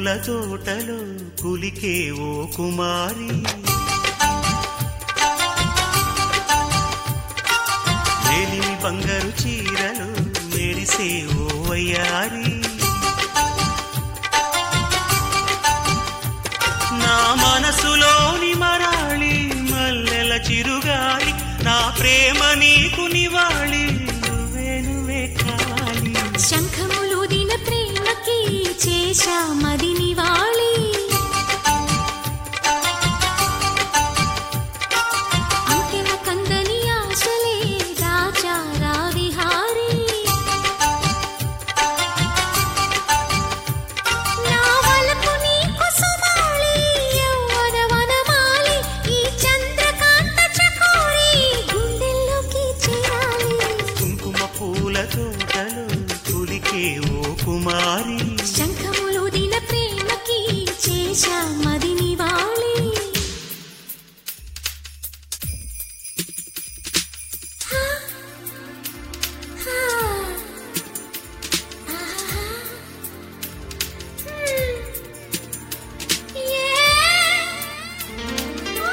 పూల తోటలో కులికే ఓ కుమారి వేలిమి బంగారు చీరలు మెరిసే ఓ వయ్యారి నా మనసులోని మరాళి మల్లెల చిరుగాలి నా ప్రేమ నీకు నివాళి నువ్వే నువ్వే కావాలి శంఖములుదిన ప్రేమకి చేశా మది నివాళి అంకెల కందని ఆశలే రాజారా విహారీ నా వలపు నీకు సుమాలి యవ్వన వనమాలి ఈ చంద్రకాంత చకోరి గుండెల్లోకి చేరాలి కుంకుమ పూల తోటలో కులికే ఓ కుమారి శంఖములుదిన ప్రేమకి చేశా మది నివాళి హా, హా, ఆహా, హ్మ్, ఏ, ఓ.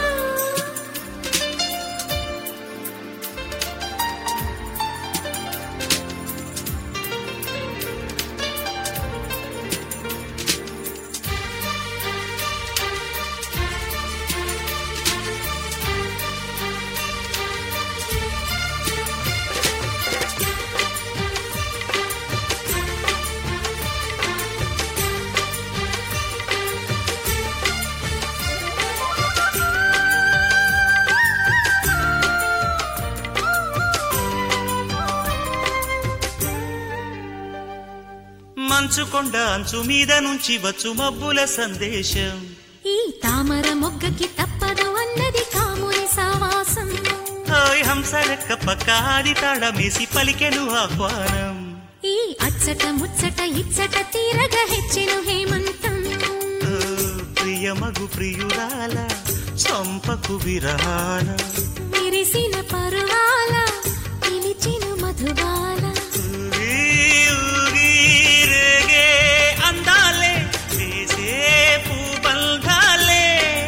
మంచు కొండ అంచు మీద నుంచి వచ్చు మబ్బుల సందేశం ఈ తామర మొగ్గకి తప్పదు అన్నది కాముని సావాసం హాయ్ హంసలెక్క పక్కాది తాళమేసి పలికెను ఆహ్వానం ఈ అచ్చట ముచ్చట ఇచ్చట తీరగ హెచ్చెను హేమంతం ఓ, ప్రియమగు ప్రియురాల చంపకు విరహాల విరిసిన పరువాల పిలిచిన మధుబాల ఊగి ఊగి రేగే అందాలే వేసే పూబంధాలే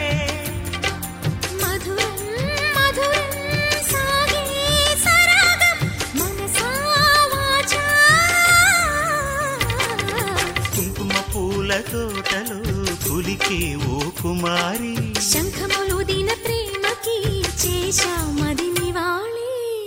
మధురం మధురం సాగే సరాగం మనసా వాచా కుంకుమ పూల తోటలో కులికే ఓ కుమారి శంఖములుదిన ప్రేమకి చేశా మది నివాళి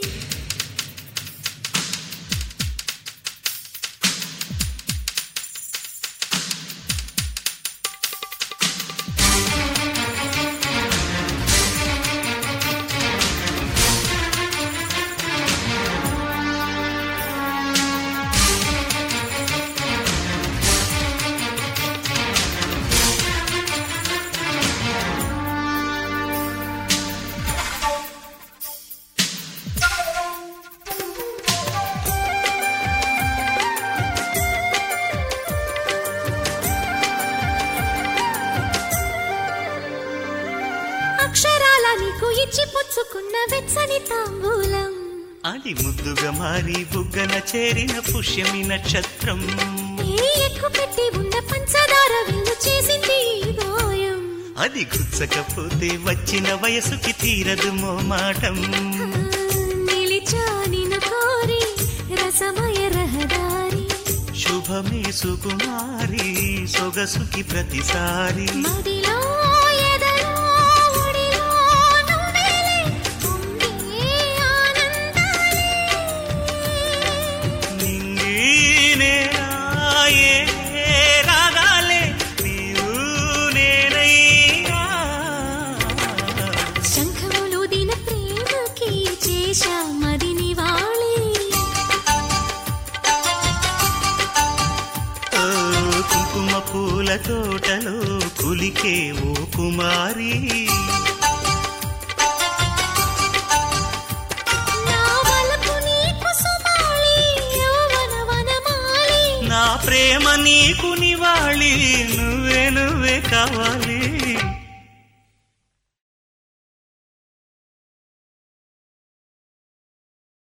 అక్షరాల నీకు ఇచ్చి పుచ్చుకున్న వెచ్చని తాంబూలం అది ముద్దుగా మారి బుగ్గన చేరిన పుష్యమి నక్షత్రం ఏ ఎక్కు పెట్టి ఉన్న పంచదార విందు చేసింది ఈ గాయం అది గుచ్చకపోతే వచ్చిన వయసుకి తీరదు మోమాటం నిలిచా నిన్ను కోరి రసమయ రహదారి శుభమే సుకుమారి సొగసుకి ప్రతిసారి మదిలో ఎదలో ఒడిలో నువ్వేలే పొంగే ఆనందాలే నింగి నేరాయే రాగాలే నీవు నేనయ్యా శంఖములుదిన ప్రేమకి చేశా మది నివాళి ఓ కుంకుమ పూల తోటలో కులికే ఓ కుమారి నా వలపు నీకు సుమాలి యౌవన వనమాలి నా ప్రేమ నీకు నివాళి నువ్వే నువ్వే కావాలి